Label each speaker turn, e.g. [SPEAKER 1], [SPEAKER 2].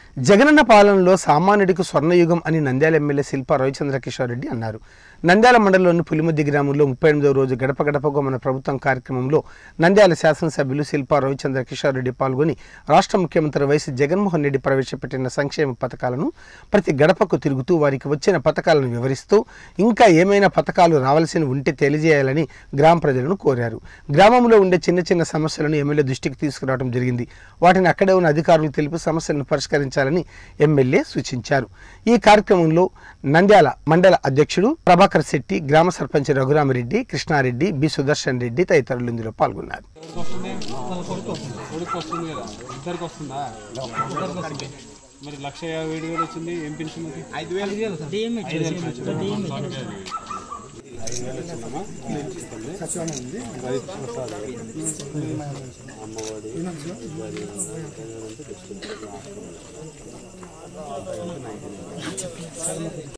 [SPEAKER 1] జగనన్న పాలనలో సామాన్యుడికి స్వర్ణయుగం అని నంద్యాల ఎమ్మెల్యే శిల్పా రవిచంద్ర కిషోర్ రెడ్డి అన్నారు నంద్యాల మండలంలోని పులిముద్ది గ్రామంలో ముప్పై ఎనిమిదవ రోజు గడప గడపకు మన ప్రభుత్వం కార్యక్రమంలో నంద్యాల శాసనసభ్యులు శిల్పా రవిచంద్ర కిషోర్ రెడ్డి పాల్గొని రాష్ట్ర ముఖ్యమంత్రి వైఎస్ జగన్మోహన్ రెడ్డి ప్రవేశపెట్టిన సంక్షేమ పథకాలను ప్రతి గడపకు తిరుగుతూ వారికి వచ్చిన పథకాలను వివరిస్తూ ఇంకా ఏమైనా పథకాలు రావాల్సి ఉంటే తెలియజేయాలని గ్రామ ప్రజలను కోరారు గ్రామంలో ఉండే చిన్న చిన్న సమస్యలను ఎమ్మెల్యే దృష్టికి తీసుకురావడం జరిగింది వాటిని అక్కడే ఉన్న అధికారులు తెలిపి సమస్యలను పరిష్కరించాలని ఎమ్మెల్యే సూచించారు ఈ కార్యక్రమంలో నంద్యాల మండల అధ్యక్షుడు ప్రభాకర్ శెట్టి గ్రామ సర్పంచ్ రఘురామరెడ్డి కృష్ణారెడ్డి బి సుదర్శన్ రెడ్డి తదితరులు ఇందులో పాల్గొన్నారు
[SPEAKER 2] కొడుకు వస్తుంది కదా ఇద్దరికి వస్తుందా మరి లక్ష యాభై ఏడు వేలు వచ్చింది ఏం పెన్షన్ అది ఐదు వేలు